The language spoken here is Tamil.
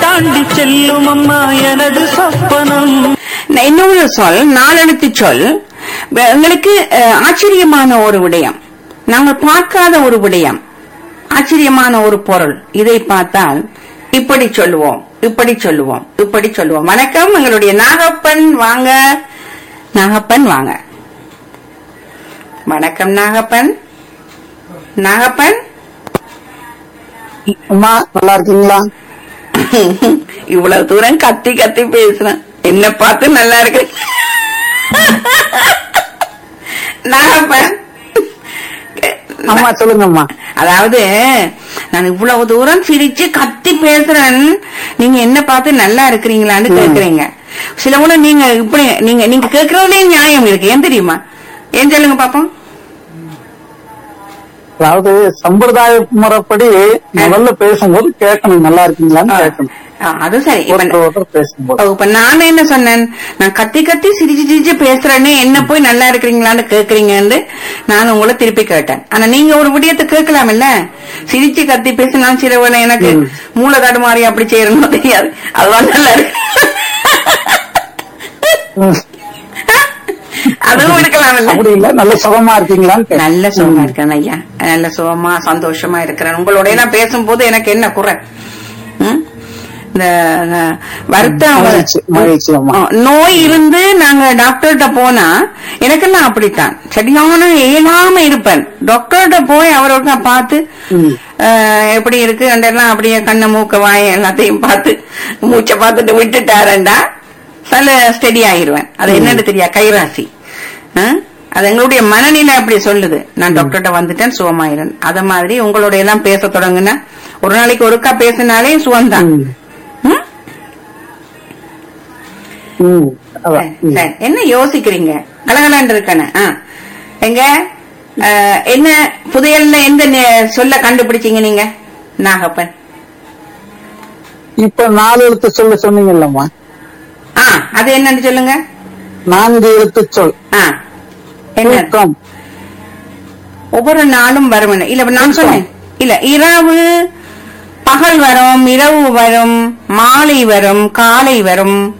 தாண்டி செல்லும் அம்மா எனது சொப்பனம் நான் இன்னொரு சொல் நாலெழுத்து சொல் வ- எங்களுக்கு அஹ், ஆச்சரியமான ஒரு விடயம் நாங்கள் பார்க்காத ஒரு விடயம் ஆச்சரியமான ஒரு பொருள் இதை பார்த்தால் இப்படி சொல்லுவோம் இப்படி சொல்லுவோம் இப்படி சொல்லுவோம் வணக்கம் எங்களுடைய நாகப்பன் வாங்க நாகப்பன் வாங்க வணக்கம் நாகப்பன் நாகப்பன் அம்மா நல்லா இருக்கீங்களா இவ்வளவு தூரம் கத்தி கத்தி பேசுறேன் என்ன பார்த்து நல்லா இருக்கு நாகப்பன் அம்மா சொல்லுங்கம்மா அதாவது நான் இவ்வளவு தூரம் சிரிச்சு கத்தி பேசுறேன் நீங்க என்ன பார்த்து நல்லா இருக்கிறீங்களான்னு கேக்குறீங்க சில கூட நீங்க இப்படி நீங்க நீங்க கேக்குறதுலயே நியாயம் இருக்கு ஏன் தெரியுமா ஏன் சொல்லுங்க பாப்போம் அதாவது சம்பிரதாய முறைப்படி முதல்ல பேசும்போது கேட்கணும் நல்லா இருக்கீங்களான்னு கேட்கணும் ஆ, அது சரி இப்ப ஒருத்தர் ஒருத்தர் பேசும்போது ஓ, இப்ப நான் என்ன சொன்னேன் நான் கத்தி கத்தி சிரிச்சு சிரிச்சு பேசுறேன்னு என்ன போய் நல்லா இருக்கிறீங்களான்னு கேக்குறீங்கன்னு நான் உங்களை திருப்பி கேட்டேன் ஆனா நீங்க ஒரு விடயத்தை கேட்கலாம் இல்ல சிரிச்சு கத்தி பேசினா சிலவன எனக்கு மூளை தடுமாறி அப்படி செய்யறணும் தெரியாது அதுதான் நல்லா இருக்கு ம், அதுவும் இருக்கலாம் இல்ல அப்படி இல்ல நல்ல சுகமா இருக்கீங்களான்னு கேட்கணும். நல்ல சுகமா இருக்கேன் ஐயா நல்ல சுகமா சந்தோஷமா இருக்கிறேன் உங்களோட நான் பேசும்போது எனக்கு என்ன குறை ம்? இந்த இந்த வருத்தம் மகிழ்ச்சி, மகிழ்ச்சி அம்மா. ஆ, நோய் இருந்து நாங்க டாக்டர்கிட்ட போனா எனக்கெல்லாம் அப்படித்தான் சரியான இயலாம இருப்பேன் டாக்டர்கிட்ட போய் அவரோட பார்த்து ம். அஹ், எப்படி இருக்கு அண்டெல்லாம் அப்படியே கண்ண மூக்க வாய எல்லாத்தையும் பார்த்து மூச்சை பார்த்துட்டு விட்டுட்டாரண்டா சில ஸ்டெடி ஆயிருவேன் அது என்னன்னு தெரியா கைராசி ஆ? அது எங்களுடைய மனநிலை அப்படி சொல்லுது நான் டாக்டர்கிட்ட வந்துட்டேன் சுகமாயிரன் அத மாதிரி உங்களோட எல்லாம் பேச தொடங்குனா ஒரு நாளைக்கு ஒருக்கா பேசினாலே சுகம்தான் ம், ம்? ம், அதான். ம். சரி, என்ன யோசிக்கிறீங்க கலகலாண்டு இருக்கானே ஆ. எங்க அஹ், என்ன புதையல்ல எந்த நெ- சொல்ல கண்டுபிடிச்சீங்க நீங்க நாகப்பன் இப்ப நாலு எழுத்து சொல்ல சொன்னீங்கல்லம்மா ஆ அது என்னன்னு சொல்லுங்க நான்கு எழுத்து சொல் ஆ என்ன தூக்கம் ஒவ்வொரு நாளும் வரும் இல்ல இப்ப நான் சொன்னேன் இல்ல இரவு பகல் வரும் இரவு வரும் மாலை வரும் காலை வரும்